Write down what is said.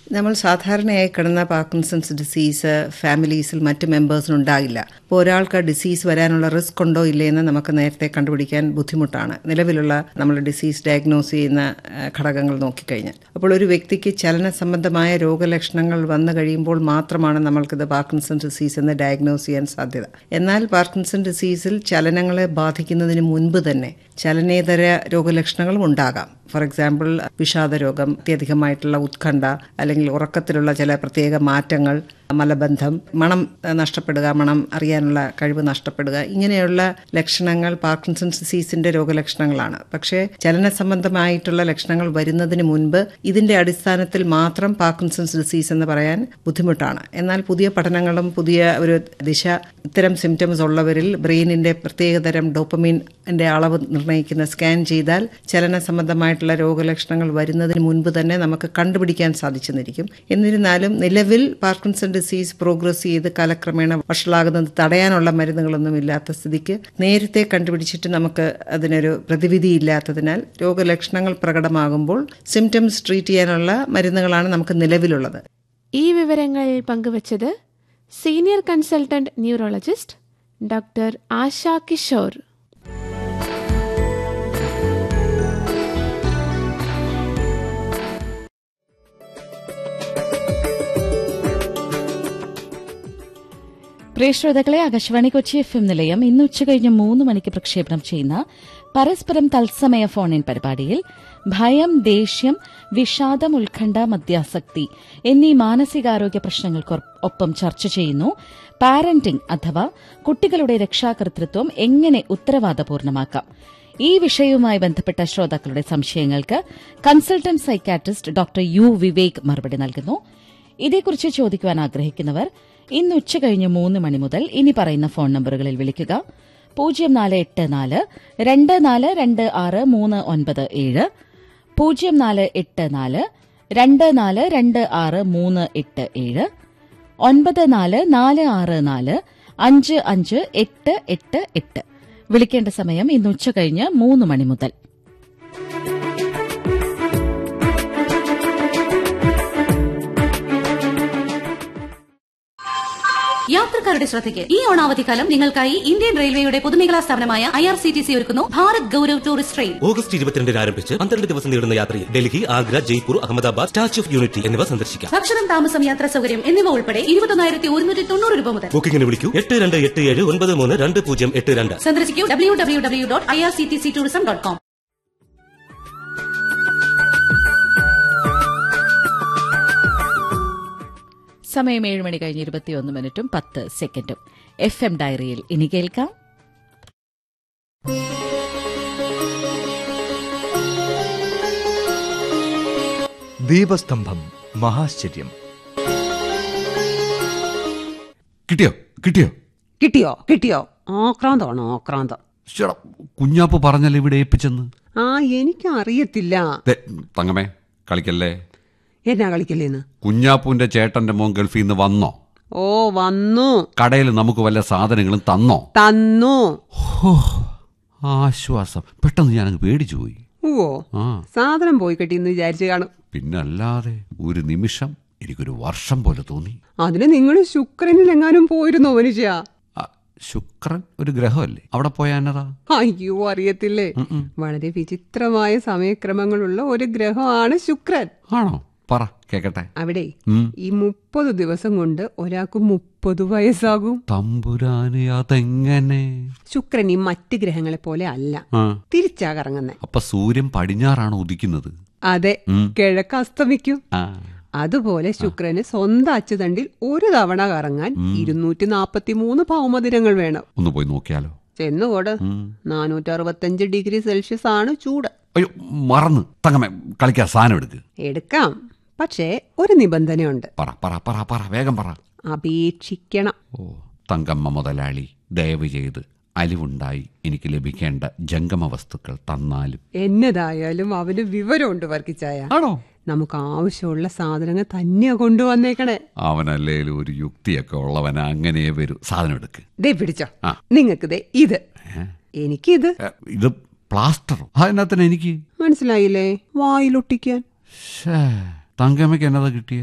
നമ്മൾ സാധാരണയായി കിടന്ന പാർക്കിൻസൺസ് ഡിസീസ് ഫാമിലീസിൽ മറ്റ് മെമ്പേഴ്സിന് ഉണ്ടാകില്ല അപ്പോൾ ഒരാൾക്ക് ഡിസീസ് വരാനുള്ള റിസ്ക് ഉണ്ടോ ഇല്ലേ എന്ന് നമുക്ക് നേരത്തെ കണ്ടുപിടിക്കാൻ ബുദ്ധിമുട്ടാണ് നിലവിലുള്ള നമ്മൾ ഡിസീസ് ഡയഗ്നോസ് ചെയ്യുന്ന ആ, ഘടകങ്ങൾ നോക്കിക്കഴിഞ്ഞാൽ അപ്പോൾ ഒരു വ്യക്തിക്ക് ചലന സംബന്ധമായ രോഗലക്ഷണങ്ങൾ വന്നു കഴിയുമ്പോൾ മാത്രമാണ് നമ്മൾക്കിത് പാർക്കിൻസൺ ഡിസീസ് എന്ന് ഡയഗ്നോസ് ചെയ്യാൻ സാധ്യത എന്നാൽ പാർക്കിൻസൺ ഡിസീസിൽ ചലനങ്ങളെ ബാധിക്കുന്നതിന് മുൻപ് തന്നെ ചലനേതര രോഗലക്ഷണങ്ങളും ഉണ്ടാകാം ഫോർ എക്സാമ്പിൾ വിഷാദ രോഗം അത്യധികമായിട്ടുള്ള ഉത്കണ്ഠ അല്ലെങ്കിൽ ഉറക്കത്തിലുള്ള ചില പ്രത്യേക മാറ്റങ്ങൾ മലബന്ധം മണം ഏഹ്, നഷ്ടപ്പെടുക മണം അറിയാനുള്ള കഴിവ് നഷ്ടപ്പെടുക ഇങ്ങനെയുള്ള ലക്ഷണങ്ങൾ പാർക്കിൻസൺസ് ഡിസീസിന്റെ രോഗലക്ഷണങ്ങളാണ് പക്ഷേ ചലന സംബന്ധമായിട്ടുള്ള ലക്ഷണങ്ങൾ വരുന്നതിന് മുൻപ് ഇതിന്റെ അടിസ്ഥാനത്തിൽ മാത്രം പാർക്കിൻസൺസ് ഡിസീസ് എന്ന് പറയാൻ ബുദ്ധിമുട്ടാണ് എന്നാൽ പുതിയ പഠനങ്ങളും പുതിയ ഒരു ദിശ ഇത്തരം സിംറ്റംസ് ഉള്ളവരിൽ ബ്രെയിനിന്റെ പ്രത്യേകതരം ഡോപ്പമീൻ്റെ അളവ് നിർണ്ണയിക്കുന്ന സ്കാൻ ചെയ്താൽ ചലന സംബന്ധമായിട്ടുള്ള രോഗലക്ഷണങ്ങൾ വരുന്നതിന് മുൻപ് തന്നെ നമുക്ക് കണ്ടുപിടിക്കാൻ സാധിച്ചെന്നിരിക്കും എന്നിരുന്നാലും നിലവിൽ പാർക്കിൻസൺ ഡിസീസ് പ്രോഗ്രസ് ചെയ്ത് കാലക്രമേണ വഷളാകുന്നത് തടയാനുള്ള മരുന്നുകളൊന്നും ഇല്ലാത്ത സ്ഥിതിക്ക് നേരത്തെ കണ്ടുപിടിച്ചിട്ട് നമുക്ക് അതിനൊരു പ്രതിവിധി ഇല്ലാത്തതിനാൽ രോഗലക്ഷണങ്ങൾ പ്രകടമാകുമ്പോൾ സിംറ്റംസ് ട്രീറ്റ് ചെയ്യാനുള്ള മരുന്നുകളാണ് നമുക്ക് നിലവിലുള്ളത് ഈ വിവരങ്ങൾ പങ്കുവച്ചത് senior consultant neurologist doctor Asha Kishore പ്രിയ ശ്രോതാക്കളെ ആകാശവാണി കൊച്ചി എഫ് എം നിലയം ഇന്ന് ഉച്ചകഴിഞ്ഞ് മൂന്ന് മണിക്ക് പ്രക്ഷേപണം ചെയ്യുന്ന പരസ്പരം തത്സമയ ഫോൺ ഇൻ പരിപാടിയിൽ ഭയം ദേഷ്യം വിഷാദം ഉത്കണ്ഠ മദ്യാസക്തി എന്നീ മാനസികാരോഗ്യ പ്രശ്നങ്ങൾക്കൊപ്പം ചർച്ച ചെയ്യുന്നു പാരന്റിംഗ് അഥവാ കുട്ടികളുടെ രക്ഷാകർതൃത്വം എങ്ങനെ ഉത്തരവാദപൂർണ്ണമാക്കാം ഈ വിഷയവുമായി ബന്ധപ്പെട്ട ശ്രോതാക്കളുടെ സംശയങ്ങൾക്ക് consultant psychiatrist doctor U Vivek മറുപടി നൽകുന്നു ഇതേക്കുറിച്ച് ചോദിക്കുവാൻ ആഗ്രഹിക്കുന്നവർ ഇന്ന് ഉച്ചകഴിഞ്ഞ് മൂന്ന് മണി മുതൽ ഇനി പറയുന്ന ഫോൺ നമ്പറുകളിൽ വിളിക്കുക പൂജ്യം നാല് എട്ട് നാല് രണ്ട് നാല് രണ്ട് ആറ് മൂന്ന് ഒൻപത് ഏഴ് പൂജ്യം നാല് എട്ട് നാല് രണ്ട് നാല് രണ്ട് ആറ് മൂന്ന് എട്ട് ഏഴ് ഒൻപത് നാല് നാല് ആറ് നാല് അഞ്ച് അഞ്ച് എട്ട് എട്ട് എട്ട് വിളിക്കേണ്ട സമയം ഇന്ന് ഉച്ചകഴിഞ്ഞ് മൂന്ന് മണി മുതൽ യാത്രക്കാരുടെ ശ്രദ്ധയ്ക്ക് ഈ ഓണാവധിക്കാലം നിങ്ങൾക്കായി ഇന്ത്യൻ റെയിൽവേയുടെ പൊതുമേഖലാ സ്ഥാപനമായ I R C T C ഒരുക്കുന്നു Bharat Gaurav tourist train August ഇരുപത്തിരണ്ടിന് ആരംഭിച്ച് പന്ത്രണ്ട് ദിവസം നീളുന്ന യാത്രയിൽ Delhi Agra Jaipur Ahmedabad statue of unity എന്നിവ സന്ദർശിക്കാം ഭക്ഷണം താമസം യാത്രാ സൗകര്യം എന്നിവ ഉൾപ്പെടെ ഇരുപത്തൊന്നായിരത്തി ഒരുന്നൂറ്റി തൊണ്ണൂറ് രൂപ മുതൽ ബുക്കിംഗിന് വിളിക്കൂ എട്ട് രണ്ട് എട്ട് ഏഴ് ഒൻപത് മൂന്ന് രണ്ട് പൂജ്യം എട്ട് രണ്ട് സന്ദർശിക്കൂ W W W dot I R C T C tourism dot com സമയം ഏഴ് മണി കഴിഞ്ഞ് ഇരുപത്തിയൊന്ന് മിനിറ്റും പത്ത് സെക്കൻഡും എഫ് എം ഡയറിയിൽ ഇനി കേൾക്കാം ദീപസ്തംഭം മഹാശ്ചര്യം കിട്ടിയോ കിട്ടിയോ കിട്ടിയോ കിട്ടിയോ ആക്രാന്തമാണ് ആക്രാന്തം ശ്ശെടാ, കുഞ്ഞാപ്പ് പറഞ്ഞല്ലേ ഇവിടെ ഏൽപ്പിച്ചെന്ന് ആ എനിക്കറിയത്തില്ല ദേ, തങ്കമേ കളിക്കല്ലേ എന്നാ കളിക്കല്ലേന്ന് കുഞ്ഞാപ്പൂന്റെ ചേട്ടന്റെ മോൻ ഗൾഫിൽ നിന്ന് വന്നോ ഓ വന്നു കടയിൽ നമുക്ക് വല്ല സാധനങ്ങളും തന്നോ തന്നു ഹോ, ആശ്വാസം പെട്ടെന്ന് ഞാനങ്ങ് പേടിച്ചു പോയി ഓ ആ സാധനം പോയി കിട്ടിയെന്ന് വിചാരിച്ചു കാണും പിന്നല്ലാതെ ഒരു നിമിഷം എനിക്കൊരു വർഷം പോലെ തോന്നി അതിന് നിങ്ങൾ ശുക്രനിലെങ്ങാനും പോയിരുന്നോ മനുഷ്യ ആ, ശുക്രൻ ഒരു ഗ്രഹമല്ലേ അവിടെ പോയാ എന്നതാ അയ്യോ അറിയത്തില്ലേ വളരെ വിചിത്രമായ സമയക്രമങ്ങളുള്ള ഒരു ഗ്രഹമാണ് ശുക്രൻ ആണോ പറ കേക്കട്ടെ അവിടെ ഉം. ഈ മുപ്പത് ദിവസം കൊണ്ട് ഒരാൾക്ക് മുപ്പത് വയസ്സാകും തമ്പുരാന് അതെങ്ങനെ ശുക്രൻ ഈ മറ്റ് ഗ്രഹങ്ങളെ പോലെ അല്ല ആ തിരിച്ചാ കറങ്ങുന്നെ അപ്പൊ സൂര്യൻ പടിഞ്ഞാറാണ് ഉദിക്കുന്നത് അതെ ഉം. കിഴക്ക് അസ്തമിക്കും ആ അതുപോലെ ശുക്രന് സ്വന്തം അച്ചുതണ്ടിൽ ഒരു തവണ കറങ്ങാൻ ഇരുന്നൂറ്റി നാപ്പത്തി മൂന്ന് ഭൗമദിനങ്ങൾ വേണം ഒന്ന് പോയി നോക്കിയാലോ ചെന്നുകൂട് നാനൂറ്റി അറുപത്തഞ്ച് ഡിഗ്രി സെൽഷ്യസ് ആണ് ചൂട് അയ്യോ മറന്ന് തങ്ങമേ കളിക്കാൻ സാധനം എടുക്ക് എടുക്കാം പക്ഷേ ഒരു നിബന്ധനയുണ്ട് പറ പറ പറ പറ വേഗം പറ അപേക്ഷിക്കണം ഓ തങ്കമ്മ മുതലാളി ദയവ് ചെയ്ത് അലിവുണ്ടായി എനിക്ക് ലഭിക്കേണ്ട ജംഗമ വസ്തുക്കൾ തന്നാലും എന്നതായാലും അവന് വിവരമുണ്ട് വർക്കിച്ചായ ആണോ നമുക്ക് ആവശ്യമുള്ള സാധനങ്ങൾ തന്നെയാ കൊണ്ടുവന്നേക്കണേ അവനല്ലേലും ഒരു യുക്തിയൊക്കെ ഉള്ളവന അങ്ങനെ വരൂ സാധനം എടുക്ക് ദേ പിടിച്ചോ ആ. നിങ്ങൾക്ക് ദേ ഇത് എനിക്കിത് ഏ, ഇത് പ്ലാസ്റ്ററോ അതിനകത്തിന് എനിക്ക് മനസ്സിലായില്ലേ വായിലൊട്ടിക്കാൻ ശ്ശേ, തങ്കമ്മയ്ക്ക് എന്നതാ കിട്ടിയ